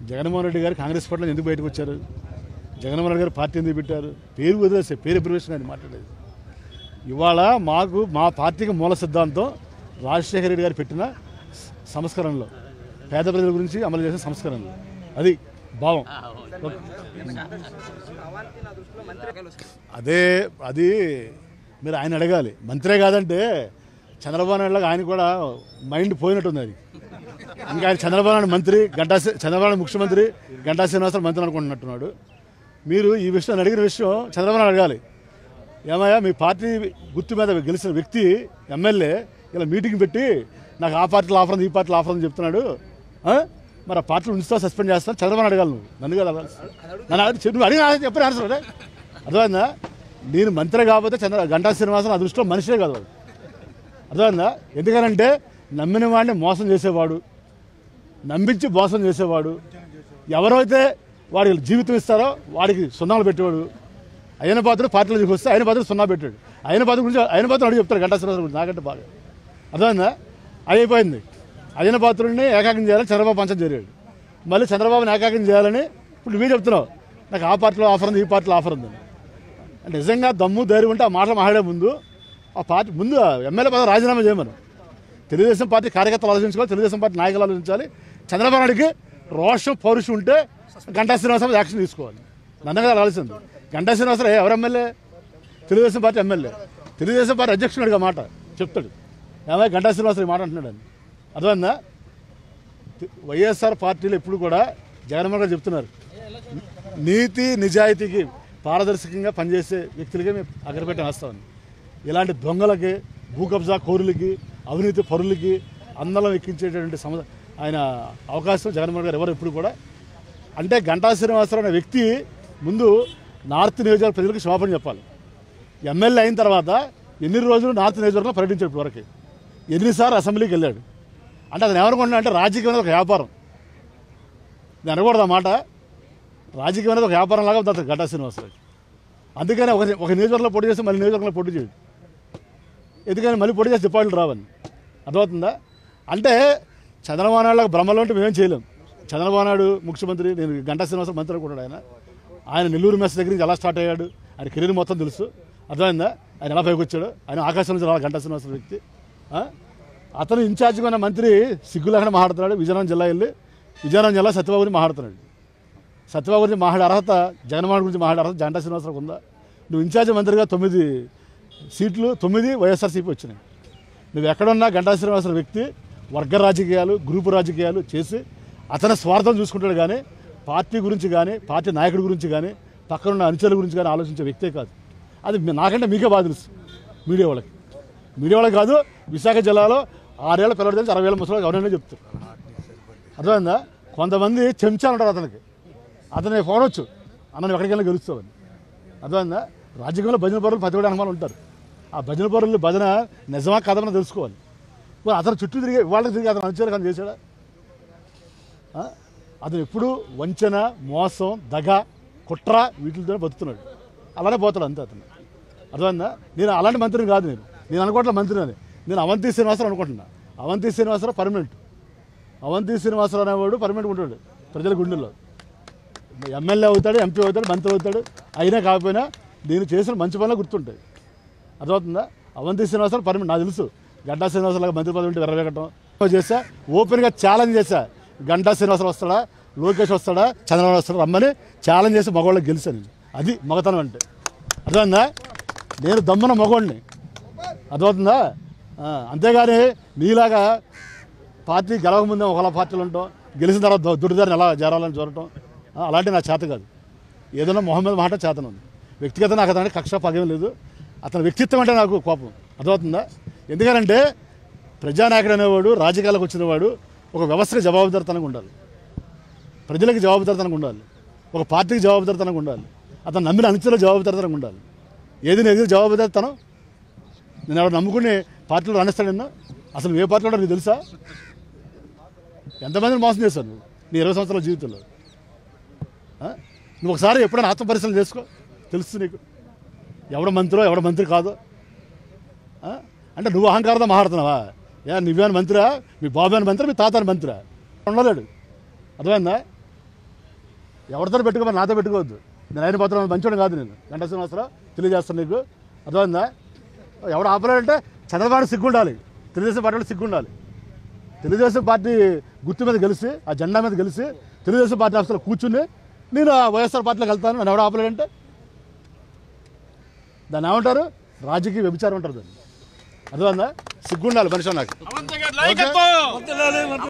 జగన్మోహన్ రెడ్డి గారు కాంగ్రెస్ పార్టీలో ఎందుకు బయటకు వచ్చారు జగన్మోహన్ రెడ్డి గారు పార్టీ ఎందుకు పెట్టారు పేరు వదిలేసే పేరు ప్రివేషన్ అని మాట్లాడేది ఇవాళ మాకు మా పార్టీకి మూల సిద్ధాంతం రాజశేఖర రెడ్డి గారు పెట్టిన స- సంస్కరణలో పేద ప్రజల గురించి అమలు చేసిన సంస్కరణలు అది భావం అదే అది మీరు ఆయన అడగాలి మంత్రే కాదంటే చంద్రబాబు నాయుడు లాగా ఆయన కూడా మైండ్ పోయినట్టుంది అది ఇంకా ఆయన చంద్రబాబు నాయుడు మంత్రి గంటా శ్రీ- చంద్రబాబు నాయుడు ముఖ్యమంత్రి గంటా శ్రీనివాసరావు మంత్రి అనుకుంటున్నట్టున్నాడు మీరు ఈ విషయం అడిగిన విషయం చంద్రబాబు నాయుడు అడగాలి ఏమయ్యా మీ పార్టీ గుర్తు మీద గెలిచిన వ్యక్తి ఎమ్మెల్యే ఇలా మీటింగ్ పెట్టి నాకు ఆ పార్టీలో ఆఫర్ ఉంది ఈ పార్టీలో ఆఫర్ ఉంది చెప్తున్నాడు ఆ? మరి ఆ పార్టీలో ఉంచుతా సస్పెండ్ చేస్తాను చంద్రబాబు అడగాలి నువ్వు నన్ను కదా అడగాలి. నన్ను అడిగి చెప్పు, నువ్వు అడిగిన చెప్పిన ఆన్సర్ అదే అర్థమైందా నేను మంత్రి కాకపోతే చంద్ర గంటా శ్రీనివాసన్ అదృష్టం మనిషే కాదు వాడు అర్థమైందా ఎందుకనంటే నమ్మిన వాడిని మోసం చేసేవాడు నమ్మించి మోసం చేసేవాడు ఎవరైతే వాడికి జీవితం ఇస్తారో వాడికి సున్నాలు పెట్టేవాడు అయిన పాత్ర పార్టీలోకి వస్తే అయిన పాత్ర సున్నా పెట్టాడు అయిన పాత్ర గురించి అయిన పాత్ర అడిగి చెప్తాడు గంటా శ్రీనివాసరావు గురించి నాకంటే బాగా అర్థమైందా అది అయిపోయింది అయిన పాత్రుడిని ఏకాకం చేయాలని చంద్రబాబు పంచం చేరాడు మళ్ళీ చంద్రబాబుని ఏకాకం చేయాలని ఇప్పుడు నువ్వే చెప్తున్నావు నాకు ఆ పార్టీలో ఆఫర్ ఉంది ఈ పార్టీలో ఆఫర్ ఉంది అంటే నిజంగా దమ్ము ధైర్యం ఉంటే ఆ మాటలు మాట్లాడే ముందు ఆ పార్టీ ముందు ఎమ్మెల్యే పదవి రాజీనామా చేయమను తెలుగుదేశం పార్టీ కార్యకర్తలు ఆలోచించుకోవాలి తెలుగుదేశం పార్టీ నాయకులు ఆలోచించాలి చంద్రబాబు నాయుడికి రోషం పౌరుషం ఉంటే గంటా శ్రీనివాసరావు యాక్షన్ తీసుకోవాలి నన్నగా రావాల్సింది గంటా శ్రీనివాసరావు ఎవరు MLA Telugu Desam party MLA Telugu Desam party అధ్యక్షుడిగా మాట చెప్తాడు ఏమై గంటా శ్రీనివాసరావు ఈ మాట అంటున్నాడు అని అర్థమైందా వైఎస్ఆర్ పార్టీలు ఎప్పుడు కూడా జగన్మోహన్ గారు చెప్తున్నారు నీతి నిజాయితీకి పారదర్శకంగా పనిచేసే వ్యక్తులకే మేము అగ్రపెట్టి వేస్తామని ఇలాంటి దొంగలకి భూ కబ్జా కోరులకి అవినీతి పరులకి అందలం ఎక్కించేటటువంటి సమ ఆయన అవకాశం జగన్మోహన్ గారు ఎవరు ఎప్పుడు కూడా అంటే గంటా శ్రీనివాసరావు అనే వ్యక్తి ముందు నార్త్ నియోజకవర్గ ప్రజలకు క్షమాపణ చెప్పాలి ఎమ్మెల్యే అయిన తర్వాత ఎన్ని రోజులు నార్త్ నియోజకవర్గంలో పర్యటించాడు ఇప్పటివరకు ఎన్నిసార్లు అసెంబ్లీకి వెళ్ళాడు అంటే అతను ఏమనుకుంటున్నా అంటే రాజకీయం అనేది ఒక వ్యాపారం నేను అనకూడదు ఆ మాట రాజకీయం అనేది ఒక వ్యాపారం లాగా ఉంది అతను గంటా శ్రీనివాసరావు అందుకని ఒక ఒక నియోజకవర్గంలో పోటీ చేస్తే మళ్ళీ నియోజకవర్గంలో పోటీ చేయడు ఎందుకని మళ్ళీ పోటీ చేసి డిపాజిట్లు రావని అర్థమవుతుందా అంటే చంద్రబాబు నాయుడు భ్రమలో ఉంటే మేమేం చేయలేం చంద్రబాబు నాయుడు ముఖ్యమంత్రి నేను గంటా శ్రీనివాసరావు మంత్రి అనుకుంటాడు ఆయన ఆయన నెల్లూరు మెస్ దగ్గర నుంచి ఎలా స్టార్ట్ అయ్యాడు ఆయన కెరీర్ మొత్తం తెలుసు అర్థమైందా ఆయన ఎలా పైకి వచ్చాడు ఆయన ఆకాశం నుంచి రావాలి గంటా శ్రీనివాసరావు వ్యక్తి ఆ? అతను ఇన్ఛార్జిగా ఉన్న మంత్రి సిగ్గు లేకుండా మాట్లాడుతున్నాడు విజయనగరం జిల్లా వెళ్ళి విజయనగరం జిల్లా సత్యబాబు గురించి మాట్లాడుతున్నాడు సత్యబాబు గురించి మాట్లాడే అర్హత జగన్మోహన్ గురించి మాట్లాడే అర్హత జంటా శ్రీనివాసరావు ఉందా నువ్వు ఇన్ఛార్జ్ మంత్రిగా తొమ్మిది సీట్లు తొమ్మిది వైఎస్ఆర్సీపీ వచ్చినాయి నువ్వు ఎక్కడున్నా గంటా శ్రీనివాసరావు వ్యక్తి వర్గ రాజకీయాలు గ్రూపు రాజకీయాలు చేసి అతని స్వార్థం చూసుకుంటాడు కానీ పార్టీ గురించి కానీ పార్టీ నాయకుడి గురించి కానీ పక్కనున్న అనుచరుల గురించి కానీ ఆలోచించే వ్యక్తే కాదు అది మీ- నాకంటే మీకే బాధ తెలుసు మీడియా వాళ్ళకి మీడియా వాళ్ళకి కాదు విశాఖ జిల్లాలో ఆరేళ్ల పిల్లడి నుంచి అరవై ఏళ్ళ ముసలి ఎవరైనా చెప్తారు అర్థమైందా కొంతమంది చెంచాలు ఉంటారు అతనికి అతని ఫోన్ వచ్చు అన్న నువ్వు ఎక్కడికైనా గెలుస్తావని అర్థమైందా రాజకీయంలో భజన పరులు పది కూడా అనుమానం ఉంటారు ఆ భజన పరులు భజన నిజమా కథమని తెలుసుకోవాలి మరి అతను చుట్టూ తిరిగి వాళ్ళకి తిరిగి అతను అనుచరు కానీ చేశాడా ఆ? అతను ఎప్పుడు వంచన మోసం దగ కుట్ర వీటితోనే బతుకుతున్నాడు అలానే పోతాడు అంతే అతను అర్థమైందా నేను అలాంటి మంత్రిని కాదు నేను నేను అనుకోవట్లే మంత్రిని అని నేను అవంతి శ్రీనివాసరావు అనుకుంటున్నా అవంతి శ్రీనివాసరావు పర్మనెంట్ అవంతి శ్రీనివాసరావు అనేవాడు పర్మనెంట్ ఉంటాడు ప్రజల గుండెల్లో ఎమ్మెల్యే అవుతాడు ఎంపీ అవుతాడు మంత్రి అవుతాడు అయినా కాకపోయినా నేను చేసిన మంచి పనులు గుర్తుంటాయి అర్థమవుతుందా అవంతి శ్రీనివాసరావు పర్మనెంట్ నాకు తెలుసు గంటా శ్రీనివాసరావు మంత్రి పదవి ఉంటే వెరవేగటం చేశా ఓపెన్గా ఛాలెంజ్ చేశా గంటా శ్రీనివాసరావు వస్తాడా లోకేష్ వస్తాడా చంద్రబాబు వస్తాడా రమ్మని ఛాలెంజ్ చేసి మగవాళ్ళకి గెలిచాను నేను. అది మగతనం అంటే అర్థమైందా నేను దమ్మున మగవాడిని అర్థమవుతుందా ఆ, అంతేగాని నీలాగా పార్టీ గెలవకముందే ఒకలా పార్టీలు ఉంటాం గెలిచిన తర్వాత దు- దుడిదారిని ఎలా చేరాలని చూడటం ఆ, అలాంటి నా చేత కాదు ఏదైనా మొహమ్మద్ మాట చేతనం ఉంది వ్యక్తిగత నాకు అతని కక్ష పగం లేదు అతని వ్యక్తిత్వం అంటే నాకు కోపం అర్థమవుతుందా ఎందుకంటే ప్రజానాయకుడు అనేవాడు రాజకీయాలకు వచ్చినవాడు ఒక వ్యవస్థకు జవాబుదారితనంగా ఉండాలి ప్రజలకు జవాబుదారితనంగా ఉండాలి ఒక పార్టీకి జవాబుదారితనంగా ఉండాలి అతను నమ్మిన అనుచరులకు జవాబుదారితనంగా ఉండాలి ఏది నేను జవాబుదారితనం నేను ఎవరు నమ్ముకుని పార్టీలో రాణిస్తాడు నిన్న అసలు నువ్వు ఏ పార్టీలో ఉన్నావు నీకు తెలుసా ఎంతమందిని మోసం చేశావు నువ్వు నీ ఇరవై సంవత్సరాల జీవితంలో ఆ? నువ్వు ఒకసారి ఎప్పుడైనా ఆత్మపరిశీలన చేసుకో తెలుస్తుంది నీకు ఎవడ మంత్రో ఎవడ మంత్రి కాదో ఆ? అంటే నువ్వు అహంకారంతో మాట్లాడుతున్నావా ఏ నువ్వేమైనా మంత్రా మీ బాబు అని మంత్రి మీ తాత అని మంత్రా ఉండలేడు అర్థమైందా ఎవరితో పెట్టుకోమని నాతో పెట్టుకోవద్దు నేను ఆయన పత్రం మంచోడు కాదు నేను గంట శ్రీనివాసరావు తెలియజేస్తాను నీకు అర్థమైందా ఎవడు ఆపలేడంటే చంద్రబాబు సిగ్గుండాలి తెలుగుదేశం పార్టీలో సిగ్గుండాలి తెలుగుదేశం పార్టీ గుర్తు మీద గెలిచి ఆ జెండా మీద గెలిచి తెలుగుదేశం పార్టీ ఆఫీసులో కూర్చుని నేను ఆ వైఎస్ఆర్ పార్టీలోకి వెళ్తాను నన్ను ఎవడు ఆపలేడంటే దాన్ని ఏమంటారు రాజకీయ వ్యభిచారం అంటారు దాన్ని అర్థమైందా సిగ్గుండాలి మనిషి నాకు నాయకత్వం